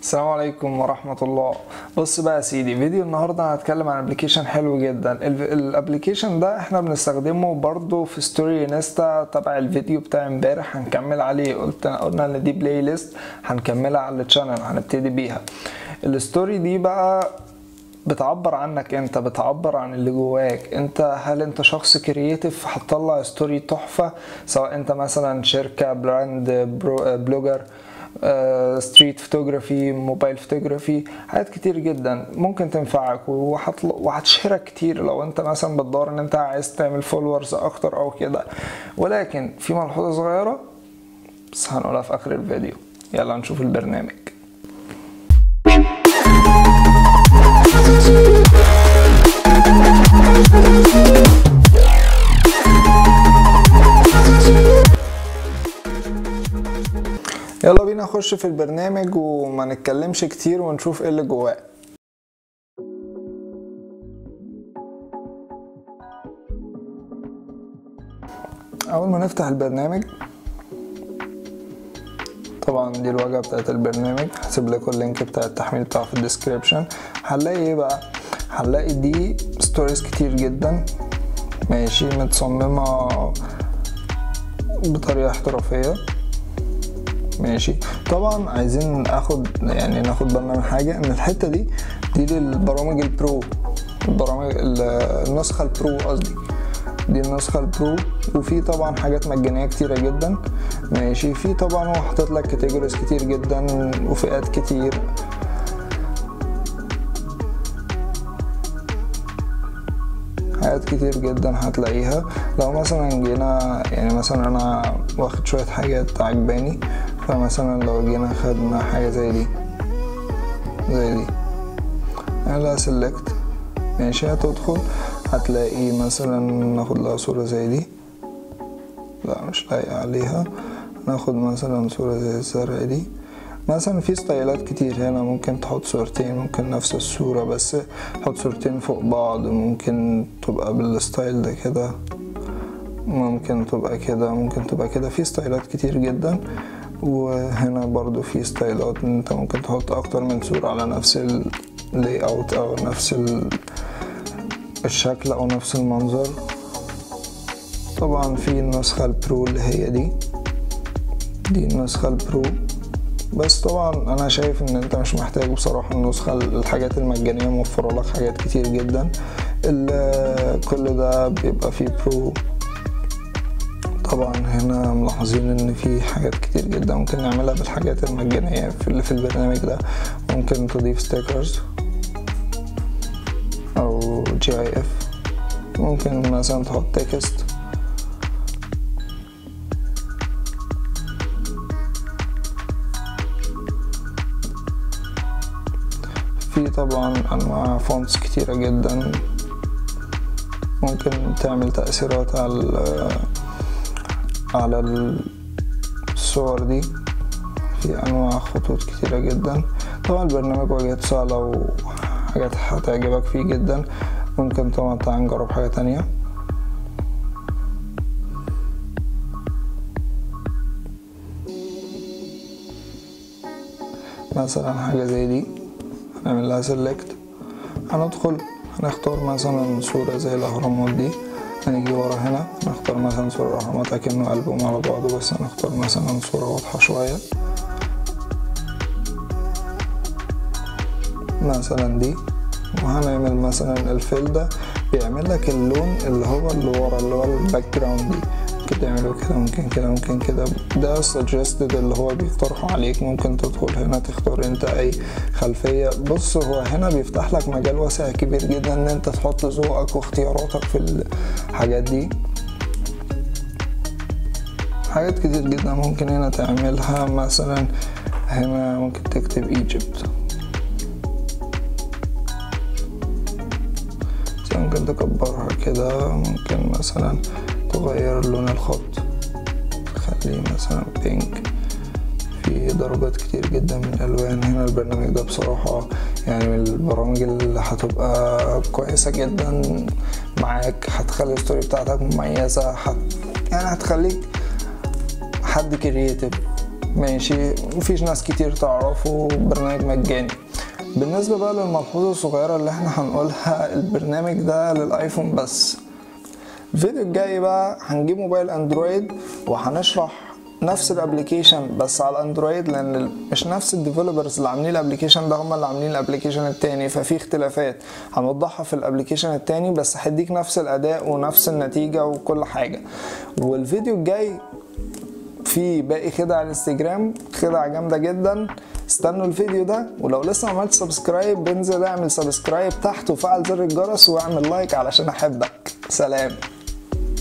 السلام عليكم ورحمة الله بص بقى يا سيدي فيديو النهاردة هنتكلم عن ابلكيشن حلو جدا الابلكيشن ده احنا بنستخدمه برضو في ستوري انستا تبع الفيديو بتاع امبارح هنكمل عليه قلت قلنا ان دي بلاي ليست هنكملها على التشانل هنبتدي بيها الستوري دي بقى بتعبر عنك انت بتعبر عن اللي جواك انت هل انت شخص كرييتيف هتطلع ستوري تحفة سواء انت مثلا شركة براند برو بلوجر ستريت فوتوغرافي موبايل فوتوغرافي حاجات كتير جدا ممكن تنفعك وهتل... وهتشهرك كتير لو انت مثلا بتدور ان انت عايز تعمل فولورز اكتر او كده ولكن في ملحوظة صغيرة بس هنقولها في اخر الفيديو يلا نشوف البرنامج يلا بينا نخش في البرنامج وما نتكلمش كتير ونشوف ايه اللي جواه اول ما نفتح البرنامج طبعا دي الواجهه بتاعت البرنامج هسيب لكم اللينك بتاع التحميل بتاعه في الديسكريبشن هنلاقي ايه بقى هنلاقي دي ستوريز كتير جدا ماشي متصممه بطريقه احترافيه ماشي طبعا عايزين اخد يعني ناخد بالنا من حاجه ان الحته دي دي للبرامج البرو البرامج النسخه البرو قصدي دي النسخه البرو وفي طبعا حاجات مجانيه كتيره جدا ماشي في طبعا هو حاطط لك كاتيجوريز كتير جدا وفئات كتير حاجات كتير جدا هتلاقيها لو مثلا جينا يعني مثلا انا واخد شويه حاجات عجباني فمثلا لو جينا خدنا حاجه زي دي زي دي انا سيلكت ماشي هتدخل هتلاقي مثلا ناخد لها صوره زي دي لا مش لايقه عليها ناخد مثلا صوره زي الزرقاء دي مثلا في ستايلات كتير هنا ممكن تحط صورتين ممكن نفس الصورة بس تحط صورتين فوق بعض ممكن تبقى بالستايل ده كده ممكن تبقى كده ممكن تبقى كده في ستايلات كتير جدا وهنا برضو في ستايلات ان انت ممكن تحط اكتر من صورة على نفس اللاي اوت او نفس الشكل او نفس المنظر طبعا في النسخة البرو اللي هي دي دي النسخة البرو بس طبعا انا شايف ان انت مش محتاج بصراحة النسخة الحاجات المجانية موفرة لك حاجات كتير جدا كل ده بيبقى فيه برو طبعا هنا ملاحظين ان في حاجات كتير جدا ممكن نعملها بالحاجات المجانية في اللي في البرنامج ده ممكن تضيف ستيكرز او جي اي اف ممكن مثلا تحط تكست في طبعا انواع فونتس كتيرة جدا ممكن تعمل تأثيرات على على الصور دي في انواع خطوط كتيرة جدا طبعا البرنامج واجهته سهلة وحاجات هتعجبك فيه جدا ممكن طبعا تعال نجرب حاجة تانية مثلا حاجة زي دي نعمل لها سيلكت هندخل هنختار مثلا صورة زي الأهرامات دي هنيجي ورا هنا نختار مثلا صورة الأهرامات أكنه ألبوم على بعضه بس هنختار مثلا صورة واضحة شوية مثلا دي وهنعمل مثلا الفيل ده بيعمل لك اللون اللي هو اللي ورا اللي هو الباك جراوند دي ممكن تعمله كده ممكن كده ممكن كده ده suggested اللي هو بيقترحه عليك ممكن تدخل هنا تختار انت اي خلفية بص هو هنا بيفتح لك مجال واسع كبير جدا ان انت تحط ذوقك واختياراتك في الحاجات دي حاجات كتير جدا ممكن هنا تعملها مثلا هنا ممكن تكتب ايجيبت ممكن تكبرها كده ممكن مثلا تغير لون الخط تخليه مثلا بينك في درجات كتير جدا من الالوان هنا البرنامج ده بصراحة يعني من البرامج اللي هتبقى كويسة جدا معاك هتخلي الستوري بتاعتك مميزة هت... يعني هتخليك حد كرييتيف ماشي مفيش ناس كتير تعرفه برنامج مجاني بالنسبة بقى للملحوظة الصغيرة اللي احنا هنقولها البرنامج ده للايفون بس الفيديو الجاي بقى هنجيب موبايل اندرويد وهنشرح نفس الابليكيشن بس على الاندرويد لان مش نفس الديفلوبرز اللي عاملين الابليكيشن ده هم اللي عاملين الابليكيشن التاني ففي اختلافات هنوضحها في الابليكيشن التاني بس هديك نفس الاداء ونفس النتيجة وكل حاجة والفيديو الجاي في باقي خدع على الانستجرام خدع جامدة جدا استنوا الفيديو ده ولو لسه ما عملتش سبسكرايب انزل اعمل سبسكرايب تحت وفعل زر الجرس واعمل لايك علشان احبك سلام